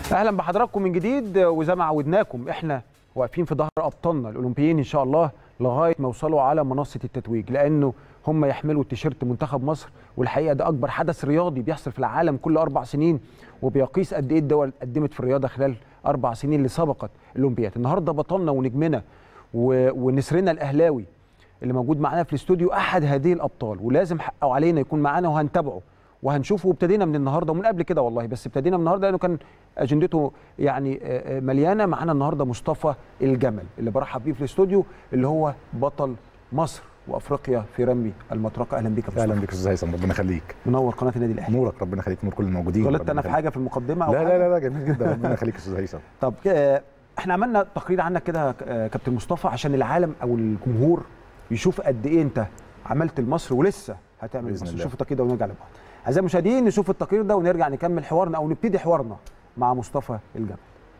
اهلا بحضراتكم من جديد وزي ما عودناكم احنا واقفين في ظهر ابطالنا الاولمبيين ان شاء الله لغايه ما يوصلوا على منصه التتويج لانه هم يحملوا تيشيرت منتخب مصر والحقيقه ده اكبر حدث رياضي بيحصل في العالم كل اربع سنين وبيقيس قد ايه الدول قدمت في الرياضه خلال اربع سنين اللي سبقت الاولمبياد النهارده بطلنا ونجمنا و... ونسرنا الاهلاوي اللي موجود معانا في الاستوديو احد هذه الابطال ولازم حقه علينا يكون معانا وهنتابعه وهنشوفه وابتدينا من النهارده ومن قبل كده والله بس ابتدينا من النهارده لانه كان اجندته يعني مليانه معانا النهارده مصطفى الجمل اللي برحب بيه في الاستوديو اللي هو بطل مصر وافريقيا في رمي المطرقه اهلا بيك يا مصطفى اهلا بك يا استاذ هيثم ربنا يخليك منور قناه النادي الاهلي نورك ربنا يخليك نور كل الموجودين غلطت انا في حاجه في المقدمه او لا حاجة؟ لا لا جميل جدا ربنا يخليك يا استاذ هيثم طب آه، احنا عملنا تقرير عنك كده آه، كابتن مصطفى عشان العالم او الجمهور يشوف قد ايه انت عملت لمصر ولسه هتعمل بإذن لمصر الله. نشوف التقرير ده ونرجع لبعض اعزائي المشاهدين نشوف التقرير ده ونرجع نكمل حوارنا او نبتدي حوارنا مع مصطفى الجمل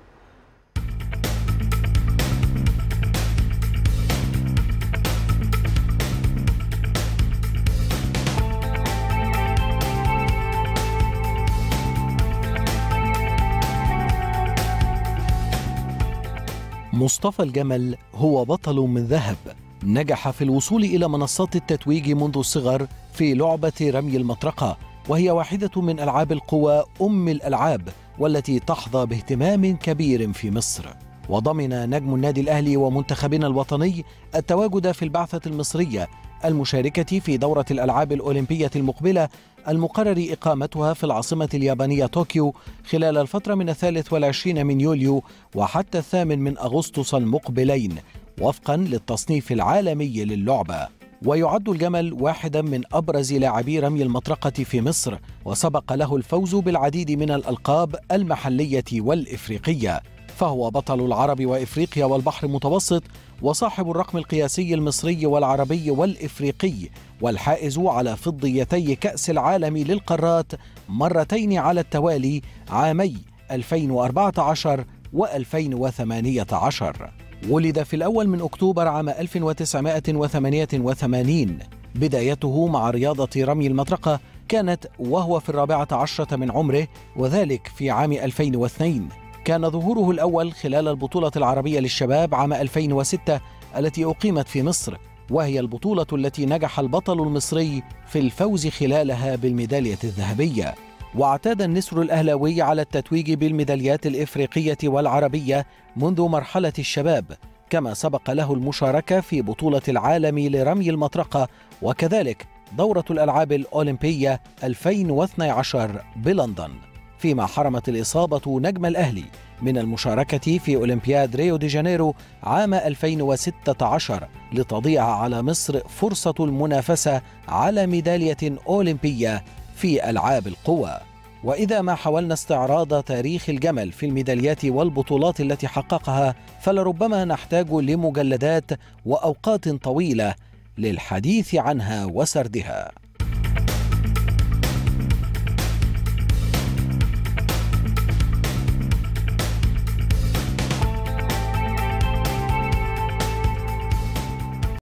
مصطفى الجمل هو بطل من ذهب نجح في الوصول إلى منصات التتويج منذ الصغر في لعبة رمي المطرقة وهي واحدة من ألعاب القوى أم الألعاب والتي تحظى باهتمام كبير في مصر وضمن نجم النادي الأهلي ومنتخبنا الوطني التواجد في البعثة المصرية المشاركة في دورة الألعاب الأولمبية المقبلة المقرر إقامتها في العاصمة اليابانية طوكيو خلال الفترة من الثالث والعشرين من يوليو وحتى الثامن من أغسطس المقبلين وفقا للتصنيف العالمي للعبة ويعد الجمل واحدا من أبرز لاعبي رمي المطرقة في مصر وسبق له الفوز بالعديد من الألقاب المحلية والإفريقية فهو بطل العرب وإفريقيا والبحر المتوسط وصاحب الرقم القياسي المصري والعربي والإفريقي والحائز على فضيتي كأس العالم للقارات مرتين على التوالي عامي 2014 و2018 ولد في الأول من أكتوبر عام 1988 بدايته مع رياضة رمي المطرقة كانت وهو في الرابعة عشرة من عمره وذلك في عام 2002 كان ظهوره الأول خلال البطولة العربية للشباب عام 2006 التي أقيمت في مصر وهي البطولة التي نجح البطل المصري في الفوز خلالها بالميدالية الذهبية واعتاد النسر الأهلاوي على التتويج بالميداليات الإفريقية والعربية منذ مرحلة الشباب كما سبق له المشاركة في بطولة العالم لرمي المطرقة وكذلك دورة الألعاب الأولمبية 2012 بلندن فيما حرمت الإصابة نجم الأهلي من المشاركة في أولمبياد ريو دي جانيرو عام 2016 لتضيع على مصر فرصة المنافسة على ميدالية أولمبية في ألعاب القوى وإذا ما حاولنا استعراض تاريخ الجمل في الميداليات والبطولات التي حققها فلربما نحتاج لمجلدات وأوقات طويلة للحديث عنها وسردها